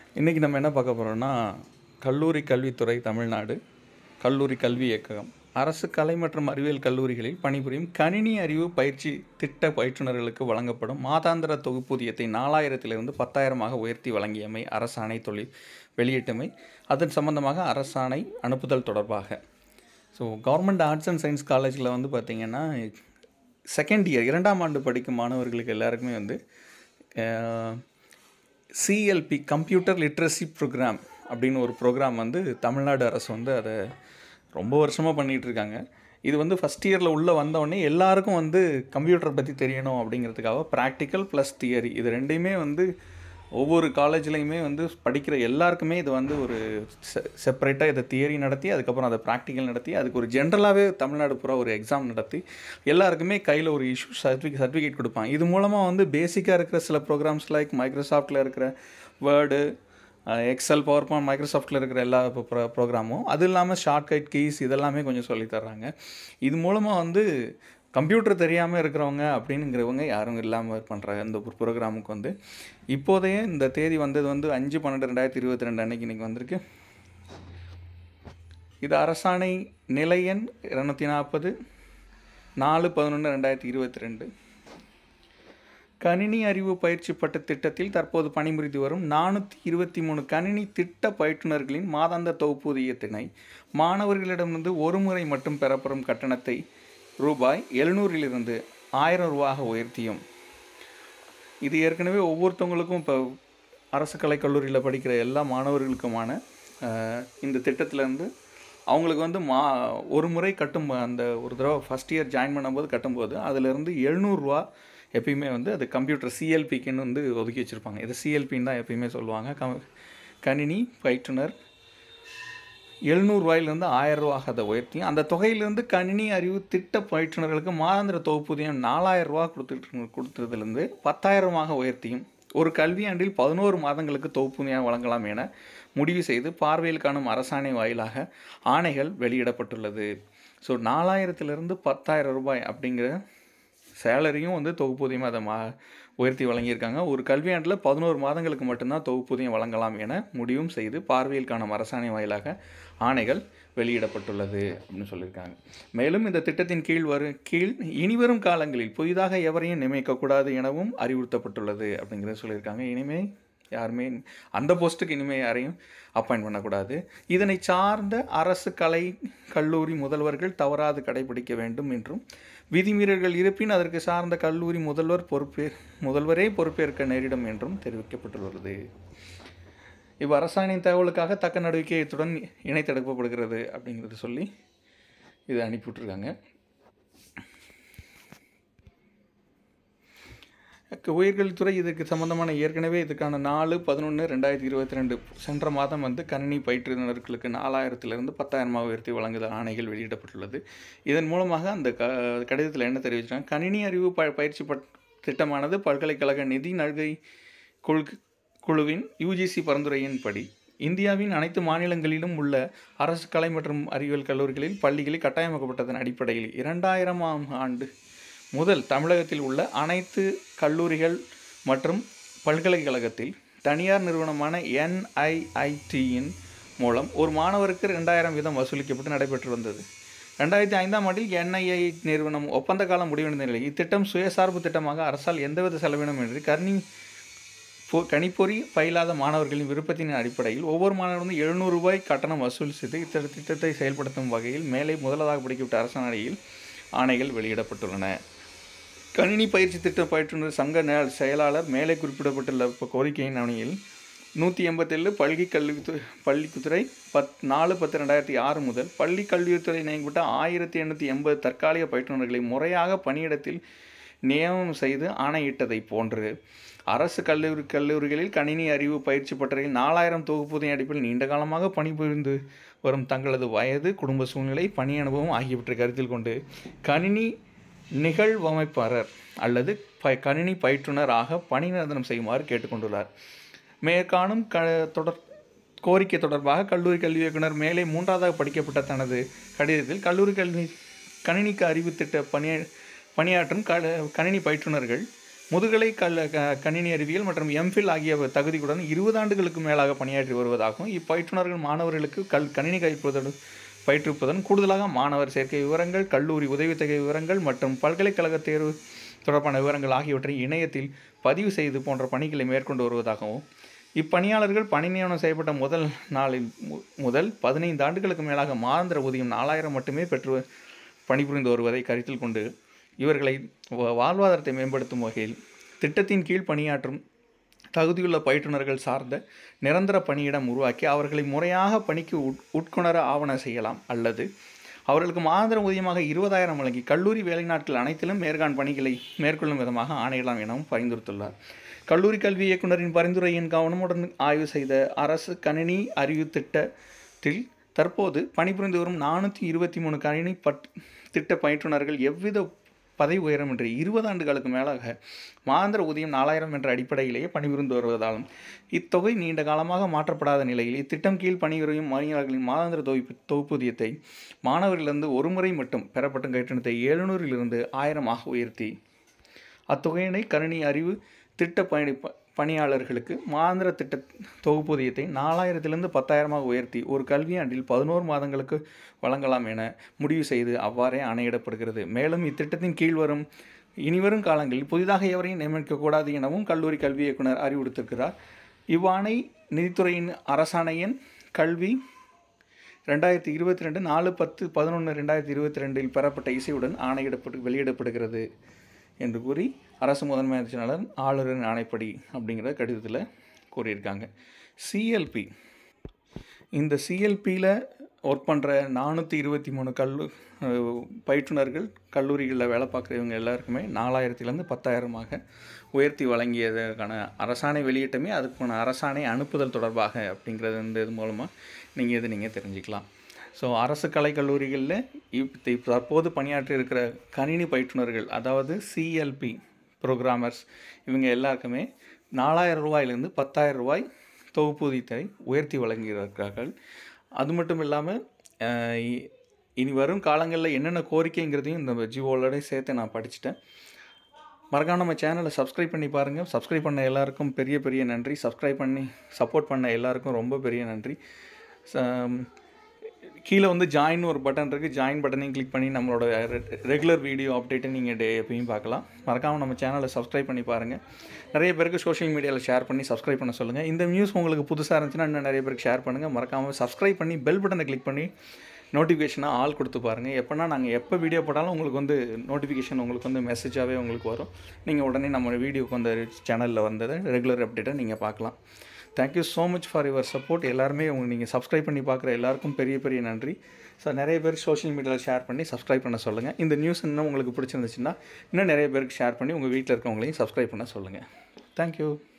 இன்றைக்கி நம்ம என்ன பார்க்க போகிறோம்னா கல்லூரி கல்வித்துறை தமிழ்நாடு கல்லூரி கல்வி இயக்ககம் அரசு கலை மற்றும் அறிவியல் கல்லூரிகளில் பணிபுரியும் கணினி அறிவு பயிற்சி திட்ட பயிற்றுனர்களுக்கு வழங்கப்படும் மாதாந்திர தொகுப்பூதியத்தை நாலாயிரத்திலிருந்து பத்தாயிரமாக உயர்த்தி வழங்கியமை அரசாணை தொழில் வெளியிட்டமை அதன் சம்பந்தமாக அரசாணை அனுப்புதல் தொடர்பாக so government arts and science காலேஜில் வந்து பார்த்திங்கன்னா செகண்ட் இயர் இரண்டாம் ஆண்டு படிக்கும் மாணவர்களுக்கு எல்லாருக்குமே வந்து சிஎல்பி கம்ப்யூட்டர் லிட்ரஸி ப்ரோக்ராம் அப்படின்னு ஒரு ப்ரோக்ராம் வந்து தமிழ்நாடு அரசு வந்து அதை ரொம்ப வருஷமாக பண்ணிகிட்டு இருக்காங்க இது வந்து ஃபஸ்ட் இயரில் உள்ளே வந்தோடனே எல்லாருக்கும் வந்து கம்ப்யூட்டரை பற்றி தெரியணும் அப்படிங்கிறதுக்காக ப்ராக்டிக்கல் ப்ளஸ் தியரி இது ரெண்டையுமே வந்து ஒவ்வொரு காலேஜ்லேயுமே வந்து படிக்கிற எல்லாருக்குமே இது வந்து ஒரு செ செப்பரேட்டாக இதை தியரி நடத்தி அதுக்கப்புறம் அதை ப்ராக்டிக்கல் நடத்தி அதுக்கு ஒரு ஜென்ரலாகவே தமிழ்நாடு பூரா ஒரு எக்ஸாம் நடத்தி எல்லாருக்குமே கையில் ஒரு இஷ்யூ சர்டிஃபிகேட் சர்டிஃபிகேட் கொடுப்பாங்க இது மூலமாக வந்து பேசிக்காக இருக்கிற சில ப்ரோக்ராம்ஸ் லைக் மைக்ரோசாஃப்ட்டில் இருக்கிற வேர்டு எக்ஸல் பவர் பாயிண்ட் மைக்ரோசாஃப்ட்டில் இருக்கிற எல்லா ப்ரோ ப்ரோக்ராமும் அது இல்லாமல் ஷார்ட்கட் கீஸ் இதெல்லாமே கொஞ்சம் சொல்லித் தர்றாங்க இது மூலமாக வந்து கம்ப்யூட்டர் தெரியாமல் இருக்கிறவங்க அப்படிங்கிறவங்க யாரும் இல்லாமல் பண்ணுறாங்க இந்த ஒரு ப்ரோக்ராமுக்கு வந்து இப்போதைய இந்த தேதி வந்தது வந்து அஞ்சு பன்னெண்டு ரெண்டாயிரத்தி இருபத்தி ரெண்டு அன்னைக்கு இன்றைக்கி வந்திருக்கு இது அரசாணை நிலை எண் இரநூத்தி நாற்பது நாலு பதினொன்று ரெண்டாயிரத்தி இருபத்தி ரெண்டு கணினி அறிவு பயிற்சி பட்ட திட்டத்தில் தற்போது பணிபுரிந்து வரும் நானூற்றி இருபத்தி மூணு கணினி திட்ட பயிற்றுனர்களின் மாதாந்த தொகுப்பூதியத்தினை மாணவர்களிடமிருந்து ஒரு முறை மட்டும் பெறப்படும் கட்டணத்தை ரூபாய் எழுநூறிலிருந்து ஆயிரம் ரூபாக உயர்த்தியும் இது ஏற்கனவே ஒவ்வொருத்தவங்களுக்கும் இப்போ அரசு கலைக்கல்லூரியில் படிக்கிற எல்லா மாணவர்களுக்குமான இந்த திட்டத்திலேருந்து அவங்களுக்கு வந்து மா ஒரு முறை கட்டும் அந்த ஒரு தடவை ஃபஸ்ட் இயர் ஜாயின் பண்ணும்போது கட்டும்போது அதிலேருந்து எழுநூறுரூவா எப்பயுமே வந்து அது கம்ப்யூட்டர் சிஎல்பிக்குன்னு வந்து ஒதுக்கி வச்சுருப்பாங்க இது சிஎல்பின்னு தான் எப்பயுமே சொல்லுவாங்க க கணினி பயிற்றுனர் எழுநூறுவாயிலிருந்து ஆயிரம் ரூபாக அதை உயர்த்தி அந்த தொகையிலிருந்து கணினி அறிவு திட்ட பயிற்றுனர்களுக்கு மாதாந்திர தொகுப்பூதியம் நாலாயிரம் ரூபா கொடுத்துட்டு கொடுத்ததுலேருந்து பத்தாயிரமாக உயர்த்தியும் ஒரு கல்வியாண்டில் பதினோரு மாதங்களுக்கு தொகுப்பூதியம் வழங்கலாம் என முடிவு செய்து பார்வையில் காணும் அரசாணை வாயிலாக ஆணைகள் வெளியிடப்பட்டுள்ளது ஸோ நாலாயிரத்துலேருந்து பத்தாயிரம் ரூபாய் அப்படிங்கிற சேலரியும் வந்து தொகுப்பூதியமாக அதை மா உயர்த்தி வழங்கியிருக்காங்க ஒரு கல்வியாண்டில் பதினோரு மாதங்களுக்கு மட்டும்தான் தொகுப்பூதியம் வழங்கலாம் என முடிவும் செய்து பார்வையில் காணும் அரசாணை வாயிலாக ஆணைகள் வெளியிடப்பட்டுள்ளது அப்படின்னு சொல்லியிருக்காங்க மேலும் இந்த திட்டத்தின் கீழ் வரும் கீழ் இனிவரும் காலங்களில் புதிதாக எவரையும் நியமிக்கக்கூடாது எனவும் அறிவுறுத்தப்பட்டுள்ளது அப்படிங்கிறத சொல்லியிருக்காங்க இனிமேல் யாருமே அந்த போஸ்ட்டுக்கு இனிமேல் யாரையும் அப்பாயிண்ட் பண்ணக்கூடாது இதனை சார்ந்த அரசு கலை கல்லூரி முதல்வர்கள் தவறாது கடைபிடிக்க வேண்டும் என்றும் விதிமீறல்கள் இருப்பின் அதற்கு சார்ந்த கல்லூரி முதல்வர் பொறுப்பே முதல்வரே பொறுப்பேற்க நேரிடும் என்றும் தெரிவிக்கப்பட்டுள்ளது இவ் அரசாணையின் தகவலுக்காக தக்க நடவடிக்கை இத்துடன் இணைத்தெடுக்கப்படுகிறது அப்படிங்கிறத சொல்லி இதை அனுப்பிவிட்ருக்காங்க உயர்கல்வித்துறை இதுக்கு சம்மந்தமான ஏற்கனவே இதுக்கான நாலு பதினொன்று ரெண்டாயிரத்தி இருபத்தி ரெண்டு சென்ற மாதம் வந்து கணினி பயிற்றுனர்களுக்கு நாலாயிரத்திலிருந்து பத்தாயிரமாக உயர்த்தி வழங்குதல் ஆணைகள் வெளியிடப்பட்டுள்ளது இதன் மூலமாக அந்த க கடிதத்தில் என்ன தெரிவிச்சாங்க கணினி அறிவு ப பயிற்சி பட் திட்டமானது பல்கலைக்கழக நிதி நல்கை குழு குழுவின் யூஜிசி பரிந்துரையின்படி இந்தியாவின் அனைத்து மாநிலங்களிலும் உள்ள அரசு கலை மற்றும் அறிவியல் கல்லூரிகளில் பள்ளிகளில் கட்டாயமாக்கப்பட்டதன் அடிப்படையில் இரண்டாயிரமாம் ஆண்டு முதல் தமிழகத்தில் உள்ள அனைத்து கல்லூரிகள் மற்றும் பல்கலைக்கழகத்தில் தனியார் நிறுவனமான என்ஐஐடியின் மூலம் ஒரு மாணவருக்கு ரெண்டாயிரம் வீதம் வசூலிக்கப்பட்டு நடைபெற்று வந்தது ரெண்டாயிரத்தி ஐந்தாம் ஆண்டில் என்ஐஐ நிறுவனம் ஒப்பந்த காலம் முடிவடைந்த நிலையில் இத்திட்டம் சுயசார்பு திட்டமாக அரசால் எந்தவித செலவினமின்றி கர்ணி பொ கணிப்பொறி பயிலாத மாணவர்களின் விருப்பத்தின் அடிப்படையில் ஒவ்வொரு மாணவரும் எழுநூறு ரூபாய் கட்டணம் வசூல் செய்து இத்திட்ட திட்டத்தை செயல்படுத்தும் வகையில் மேலே முதலாக படிக்கப்பட்ட அரசாணையில் ஆணைகள் வெளியிடப்பட்டுள்ளன கணினி பயிற்சி திட்ட பயிற்றுனர் சங்க செயலாளர் மேலே குறிப்பிடப்பட்டுள்ள கோரிக்கையின் அணியில் நூற்றி எண்பத்தேழு பள்ளி கல்வித்துறை பள்ளித்துறை பத் நாலு பத்து ரெண்டாயிரத்தி ஆறு முதல் பள்ளி கல்வித்துறை நியமிக்கப்பட்ட ஆயிரத்தி எண்ணூற்றி எண்பது தற்காலிக பயிற்றுனர்களை முறையாக பணியிடத்தில் நியமனம் செய்து ஆணையிட்டதை போன்று அரசு கல்லூரி கல்லூரிகளில் கணினி அறிவு பயிற்சி பட்டறையில் நாலாயிரம் தொகுப்பூதிய அடிப்பில் நீண்ட காலமாக பணிபுரிந்து வரும் தங்களது வயது குடும்ப சூழ்நிலை பணி அனுபவம் ஆகியவற்றை கருத்தில் கொண்டு கணினி நிகழ்வமைப்பாளர் அல்லது ப கணினி பயிற்றுனர் ஆக பணி நிரந்தரம் செய்யுமாறு கேட்டுக்கொண்டுள்ளார் மேற்காணும் க தொடர் கோரிக்கை தொடர்பாக கல்லூரி கல்வி இயக்குனர் மேலே மூன்றாவதாக படிக்கப்பட்ட தனது கடிதத்தில் கல்லூரி கல்வி கணினிக்கு அறிவு திட்ட பணிய பணியாற்றும் க கணினி பயிற்றுனர்கள் முதுகலை கல் க கணினி அறிவியல் மற்றும் எம்ஃபில் ஆகிய தகுதிகளுடன் இருபது ஆண்டுகளுக்கு மேலாக பணியாற்றி வருவதாகவும் இப்பயிற்றுனர்கள் மாணவர்களுக்கு கல் கணினி கைப்பற்றுவதுடன் பயிற்றுவிப்பதுடன் கூடுதலாக மாணவர் சேர்க்கை விவரங்கள் கல்லூரி உதவித்தொகை விவரங்கள் மற்றும் பல்கலைக்கழக தேர்வு தொடர்பான விவரங்கள் ஆகியவற்றை இணையத்தில் பதிவு செய்து போன்ற பணிகளை மேற்கொண்டு வருவதாகவும் இப்பணியாளர்கள் பணி நியமனம் செய்யப்பட்ட முதல் நாளில் மு- முதல் பதினைந்து ஆண்டுகளுக்கு மேலாக மாதாந்திர ஊதியம் நாலாயிரம் மட்டுமே பெற்று பணிபுரிந்து வருவதை கருத்தில் கொண்டு இவர்களை வா- வாழ்வாதாரத்தை மேம்படுத்தும் வகையில் திட்டத்தின் கீழ் பணியாற்றும் தகுதியுள்ள பயிற்றுனர்கள் சார்ந்த நிரந்தர பணியிடம் உருவாக்கி அவர்களை முறையாக பணிக்கு உட் உட்கொணர ஆவண செய்யலாம் அல்லது அவர்களுக்கு மாதாந்திர ஊதியமாக இருபதாயிரம் வழங்கி கல்லூரி வேலை நாட்கள் அனைத்திலும் மேற்காண் பணிகளை மேற்கொள்ளும் விதமாக ஆணையிடலாம் எனவும் பரிந்துரைத்துள்ளார் கல்லூரி கல்வி இயக்குனரின் பரிந்துரையின் கவனமுடன் ஆய்வு செய்த அரசு கணினி அறிவு திட்டத்தில் தற்போது பணிபுரிந்து வரும் நானூற்றி இருபத்தி மூணு கணினி பட் திட்ட பயிற்றுனர்கள் எவ்வித பதவி உயரமின்றி இருபது ஆண்டுகளுக்கு மேலாக மாதாந்திர ஊதியம் நாலாயிரம் என்ற அடிப்படையிலேயே பணிபுரிந்து வருவதாலும் இத்தொகை நீண்ட காலமாக மாற்றப்படாத நிலையில் இத்திட்டம் கீழ் பணிபுரியும் பணியாளர்களின் மாதாந்திர தொகுப்பு தொகுப்பூதியத்தை மாணவர்களிலிருந்து ஒரு முறை மட்டும் பெறப்பட்ட கட்டணத்தை எழுநூறிலிருந்து ஆயிரமாக உயர்த்தி அத்தொகையினை கணினி அறிவு திட்ட பயணி ப- பணியாளர்களுக்கு மாதாந்திர திட்ட தொகுப்பூதியத்தை நாலாயிரத்திலிருந்து பத்தாயிரமாக உயர்த்தி ஒரு கல்வியாண்டில் பதினோரு மாதங்களுக்கு வழங்கலாம் என முடிவு செய்து அவ்வாறே ஆணையிடப்படுகிறது மேலும் இத்திட்டத்தின் கீழ் வரும் இனிவரும் காலங்களில் புதிதாக எவரையும் நியமிக்கக்கூடாது எனவும் கல்லூரி கல்வி இயக்குனர் அறிவுறுத்திருக்கிறார் இவ்வாணை நிதித்துறையின் அரசாணையின் கல்வி ரெண்டாயிரத்தி இருபத்தி ரெண்டு நாலு பத்து பதினொன்று ரெண்டாயிரத்தி இருபத்தி ரெண்டில் பெறப்பட்ட இசையுடன் ஆணையிடப்பட்டு வெளியிடப்படுகிறது என்று கூறி அரசு முதன்மை ஆட்சியாளர் ஆளுநரின் ஆணைப்படி அப்படிங்கிற கடிதத்தில் கூறியிருக்காங்க சிஎல்பி இந்த சிஎல்பியில் ஒர்க் பண்ணுற நானூற்றி இருபத்தி மூணு கல்லு அஹ், பயிற்றுனர்கள் கல்லூரிகளில் வேலை பார்க்குறவங்க எல்லாருக்குமே நாலாயிரத்துலேருந்து பத்தாயிரமாக உயர்த்தி வழங்கியதற்கான அரசாணை வெளியிட்டமே அதுக்கான அரசாணை அனுப்புதல் தொடர்பாக அப்படிங்கிறது இந்த இது மூலமாக நீங்கள் இது நீங்கள் தெரிஞ்சுக்கலாம் ஸோ அரசு கலைக் கல்லூரிகளில் இப்போ இப்போ தற்போது பணியாற்றி இருக்கிற கணினி பயிற்றுனர்கள் அதாவது சிஎல்பி ப்ரோக்ராமர்ஸ் இவங்க எல்லாருக்குமே நாலாயிரம் ரூபாயிலிருந்து பத்தாயிரம் ரூபாய் தொகுப்பூதியத்தை உயர்த்தி வழங்கியிருக்கிறார்கள் அது மட்டும் இல்லாமல் இனி வரும் காலங்களில் என்னென்ன கோரிக்கைங்கிறதையும் இந்த ஜியோவோட சேர்த்து நான் படிச்சுட்டேன் மறக்காம நம்ம சேனலை சப்ஸ்கிரைப் பண்ணி பாருங்கள் சப்ஸ்கிரைப் பண்ண எல்லாருக்கும் பெரிய பெரிய நன்றி சப்ஸ்கிரைப் பண்ணி சப்போர்ட் பண்ண எல்லாருக்கும் ரொம்ப பெரிய நன்றி ச- கீழே வந்து ஜாயின் ஒரு பட்டன் இருக்குது ஜாயின் பட்டனையும் கிளிக் பண்ணி நம்மளோட ரெகுலர் வீடியோ அப்டேட்டை நீங்கள் டே எப்பயும் பார்க்கலாம் மறக்காமல் நம்ம சேனலை சப்ஸ்கிரைப் பண்ணி பாருங்கள் நிறைய பேருக்கு சோஷியல் மீடியாவில் ஷேர் பண்ணி சப்ஸ்கிரைப் பண்ண சொல்லுங்கள் இந்த நியூஸ் உங்களுக்கு புதுசாக இருந்துச்சுன்னா இன்னும் நிறைய பேருக்கு ஷேர் பண்ணுங்கள் மறக்காமல் சப்ஸ்கிரைப் பண்ணி பெல் பட்டனை கிளிக் பண்ணி நோட்டிஃபிகேஷனாக ஆல் கொடுத்து பாருங்கள் எப்போனா நாங்கள் எப்போ வீடியோ போட்டாலும் உங்களுக்கு வந்து நோட்டிஃபிகேஷன் உங்களுக்கு வந்து மெசேஜாகவே உங்களுக்கு வரும் நீங்கள் உடனே நம்ம வீடியோக்கு வந்து சேனலில் வந்ததை ரெகுலர் அப்டேட்டை நீங்கள் பார்க்கலாம் thank you so much for your support எல்லாருமே உங்க நீங்கள் சப்ஸ்கிரைப் பண்ணி பார்க்குற எல்லாருக்கும் பெரிய பெரிய நன்றி ஸோ நிறைய பேர் சோஷியல் மீடியாவில் ஷேர் பண்ணி சப்ஸ்கிரைப் பண்ண சொல்லுங்கள் இந்த நியூஸ் இன்னும் உங்களுக்கு பிடிச்சிருந்துச்சுன்னா இன்னும் நிறைய பேருக்கு ஷேர் பண்ணி உங்கள் வீட்டில் இருக்கவங்களையும் சப்ஸ்கிரைப் பண்ண சொல்லுங்கள் தேங்க்யூ